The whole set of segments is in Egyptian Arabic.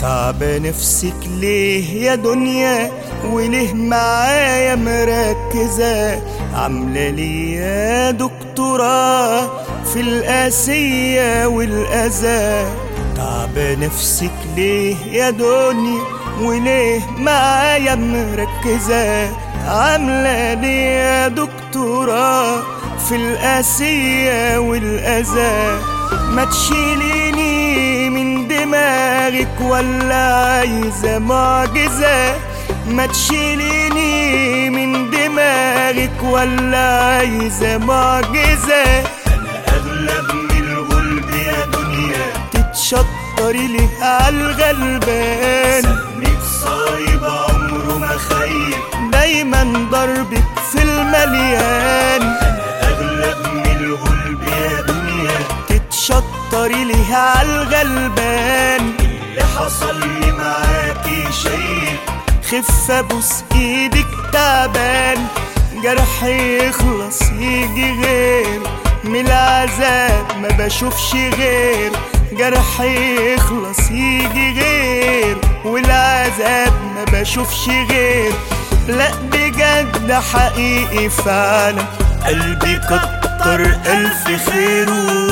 تعب نفسك ليه يا دنيا وليه معايا مركزة عاملة لي يا دكتوراه في القاسية والأذى تعب نفسك ليه يا دنيا وليه معايا مركزة عاملة لي يا دكتوراه في القاسية والأذى ما تشيليني من دماغك ولا عايزة معجزة ما تشيليني من دماغك ولا عايزة معجزة انا اغلب من الغلب يا دنيا تتشطري ليه عالغلبان سهمك صايب عمره ما خيب دايما ضربك في المليان انا اغلب من الغلب يا دنيا تتشطري ليه عالغلبان اللي حصل لي معاكي شيء خف ابوس ايدك تعبان جرح يخلص يجي غير من العذاب ما بشوفش غير جرح يخلص يجي غير والعذاب ما بشوفش غير لا بجد حقيقي فعلا قلبي كتر الف خيره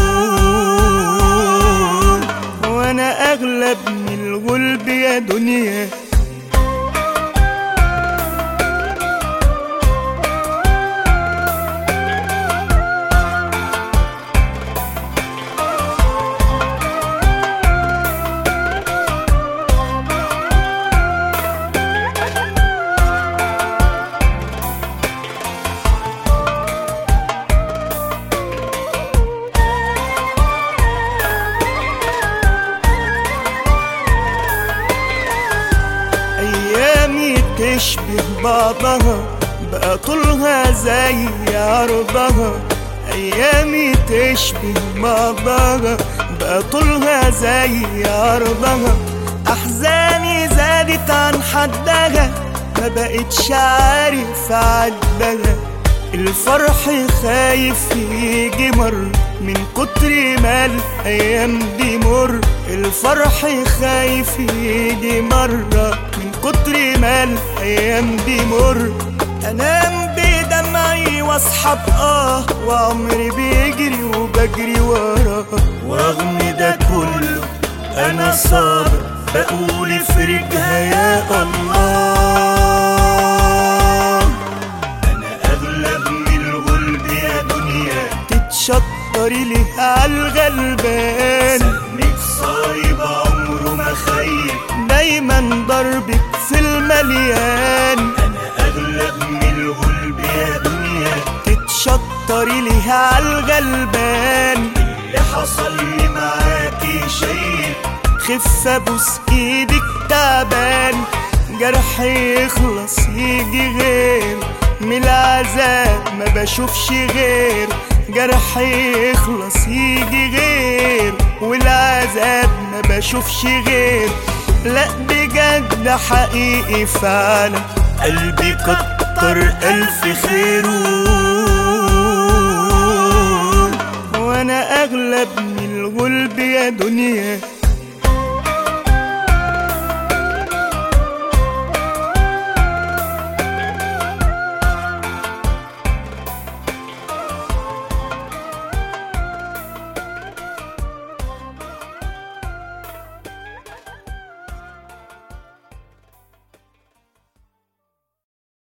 وانا اغلب من الغلب يا دنيا ايامي تشبه بعضها بقى طولها زي عرضها ايامي تشبه بعضها بقى طولها زي عرضها احزاني زادت عن حدها ما بقتش عارف اعدها الفرح خايف يجي مر من كتر ما الايام دي مر الفرح خايف يجي مرة من كتر ما الايام دي مر انام بدمعي واصحى باه وعمري بيجري وبجري وراه ورغم ده كله انا صابر بقول افرجها يا الله انا اغلب من الغلب يا دنيا تتشطري ليه عالغلبان سهمك صايب عمره ما خيب دايما ضربك في المليان انا اغلب من الغلب يا دنيا تتشطري ليه عالغلبان اللي حصل لي معاكي شيء خف ابوس ايدك تعبان جرح يخلص يجي غير من العذاب ما بشوفش غير جرح يخلص يجي غير والعذاب ما بشوفش غير لا بجد حقيقي فعلا قلبي كتر الف خيره وانا اغلب من الغلب يا دنيا